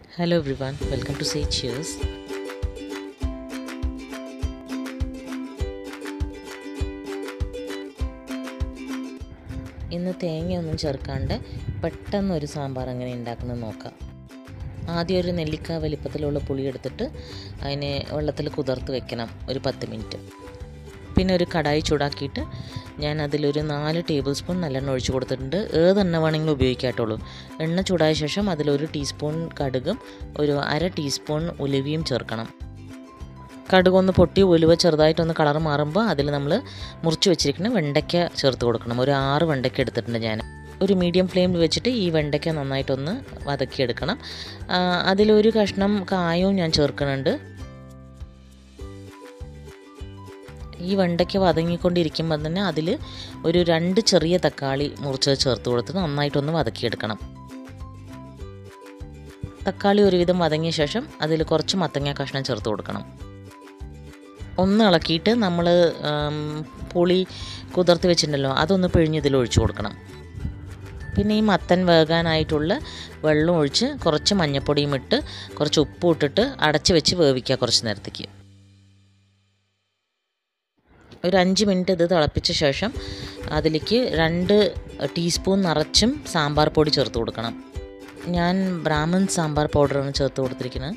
Hello everyone, welcome to Say Cheers. ഇന്ന് തേങ്ങയൊന്നും ചേർക്കാണ്ട് പെട്ടെന്ന് ഒരു സാമ്പാർ എങ്ങനെ ഉണ്ടാക്കുന്നത് നോക്കാം ആദ്യം ഒരു നെല്ലിക്ക വലിപ്പത്തിലുള്ള പുളി എടുത്തിട്ട് അതിനെ വെള്ളത്തിൽ കുതിർത്ത് വെക്കണം ഒരു പത്ത് മിനിറ്റ് പിന്നെ ഒരു കടായി ചൂടാക്കിയിട്ട് ഞാൻ അതിലൊരു നാല് ടേബിൾ സ്പൂൺ നല്ലെണ്ണ ഒഴിച്ച് കൊടുത്തിട്ടുണ്ട് ഏതെണ്ണ വേണമെങ്കിലും ഉപയോഗിക്കാട്ടുള്ളൂ എണ്ണ ചൂടായ ശേഷം അതിലൊരു ടീസ്പൂൺ കടുകും ഒരു അര ടീസ്പൂൺ ഉലുവയും ചേർക്കണം കടുകൊന്ന് പൊട്ടി ഉലുവ ചെറുതായിട്ടൊന്ന് കളർ മാറുമ്പോൾ അതിൽ നമ്മൾ മുറിച്ച് വെച്ചിരിക്കുന്ന വെണ്ടയ്ക്ക ചേർത്ത് കൊടുക്കണം ഒരു ആറ് വെണ്ടയ്ക്ക എടുത്തിട്ടുണ്ട് ഞാൻ ഒരു മീഡിയം ഫ്ലെയിമിൽ വെച്ചിട്ട് ഈ വെണ്ടയ്ക്ക നന്നായിട്ടൊന്ന് വതക്കിയെടുക്കണം ആ, അതിലൊരു കഷ്ണം കായവും ഞാൻ ചേർക്കുന്നുണ്ട് ഈ വെണ്ടയ്ക്ക വതങ്ങിക്കൊണ്ടിരിക്കുമ്പോൾ തന്നെ അതിൽ ഒരു രണ്ട് ചെറിയ തക്കാളി മുറിച്ച് ചേർത്ത് കൊടുത്ത് നന്നായിട്ടൊന്ന് വതക്കിയെടുക്കണം തക്കാളി ഒരുവിധം വതങ്ങിയ ശേഷം അതിൽ കുറച്ച് മത്തങ്ങ കഷ്ണം ചേർത്ത് കൊടുക്കണം ഒന്ന് ഇളക്കിയിട്ട് നമ്മൾ പുളി കുതിർത്ത് വെച്ചിട്ടുണ്ടല്ലോ അതൊന്ന് പിഴിഞ്ഞ് ഇതിൽ ഒഴിച്ചു കൊടുക്കണം പിന്നെ ഈ മത്തൻ വേകാനായിട്ടുള്ള വെള്ളം ഒഴിച്ച് കുറച്ച് മഞ്ഞപ്പൊടിയും ഇട്ട് കുറച്ച് ഉപ്പും ഇട്ടിട്ട് അടച്ച് വെച്ച് വേവിക്കുക കുറച്ച് നേരത്തേക്ക് ഒരു അഞ്ച് മിനിറ്റ് ഇത് തിളപ്പിച്ച ശേഷം അതിലേക്ക് രണ്ട് ടീസ്പൂൺ നിറച്ചും സാമ്പാർ പൊടി ചേർത്ത് കൊടുക്കണം ഞാൻ ബ്രാഹ്മൺ സാമ്പാർ പൗഡറാണ് ചേർത്ത് കൊടുത്തിരിക്കുന്നത്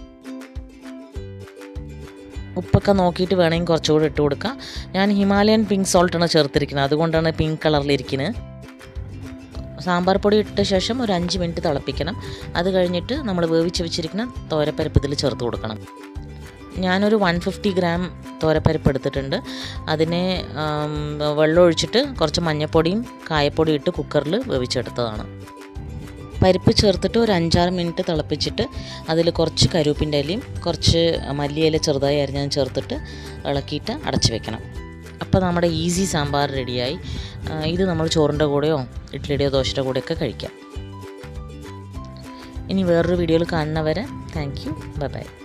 ഉപ്പൊക്കെ നോക്കിയിട്ട് വേണമെങ്കിൽ കുറച്ചുകൂടി ഇട്ട് കൊടുക്കാം ഞാൻ ഹിമാലയൻ പിങ്ക് സോൾട്ടാണ് ചേർത്തിരിക്കുന്നത് അതുകൊണ്ടാണ് പിങ്ക് കളറിലിരിക്കുന്നത് സാമ്പാർ പൊടി ഇട്ട ശേഷം ഒരു അഞ്ച് മിനിറ്റ് തിളപ്പിക്കണം അത് കഴിഞ്ഞിട്ട് നമ്മൾ വേവിച്ച് വെച്ചിരിക്കുന്ന തോരപ്പരിപ്പ് ഇതിൽ ചേർത്ത് കൊടുക്കണം ഞാനൊരു വൺ ഫിഫ്റ്റി ഗ്രാം തോരപ്പരിപ്പ് എടുത്തിട്ടുണ്ട് അതിനെ ആം, വെള്ളം ഒഴിച്ചിട്ട് കുറച്ച് മഞ്ഞൾപ്പൊടിയും കായപ്പൊടിയും ഇട്ട് കുക്കറിൽ വേവിച്ചെടുത്തതാണ് പരിപ്പ് ചേർത്തിട്ട് ഒരു അഞ്ചാറ് മിനിറ്റ് തിളപ്പിച്ചിട്ട് അതിൽ കുറച്ച് കരുവേപ്പിൻ്റെ ഇലയും കുറച്ച് മല്ലിയില ചെറുതായി അരിഞ്ഞതും ചേർത്തിട്ട് ഇളക്കിയിട്ട് അടച്ച് വെക്കണം അപ്പോൾ നമ്മുടെ ഈസി സാമ്പാർ റെഡിയായി ആ, ഇത് നമ്മൾ ചോറിൻ്റെ കൂടെയോ ഇഡ്ഡലിയുടെയോ ദോശയുടെ കൂടെയൊക്കെ കഴിക്കാം ഇനി വേറൊരു വീഡിയോയിൽ കാണുന്നവരെ താങ്ക് യു ബൈ ബൈ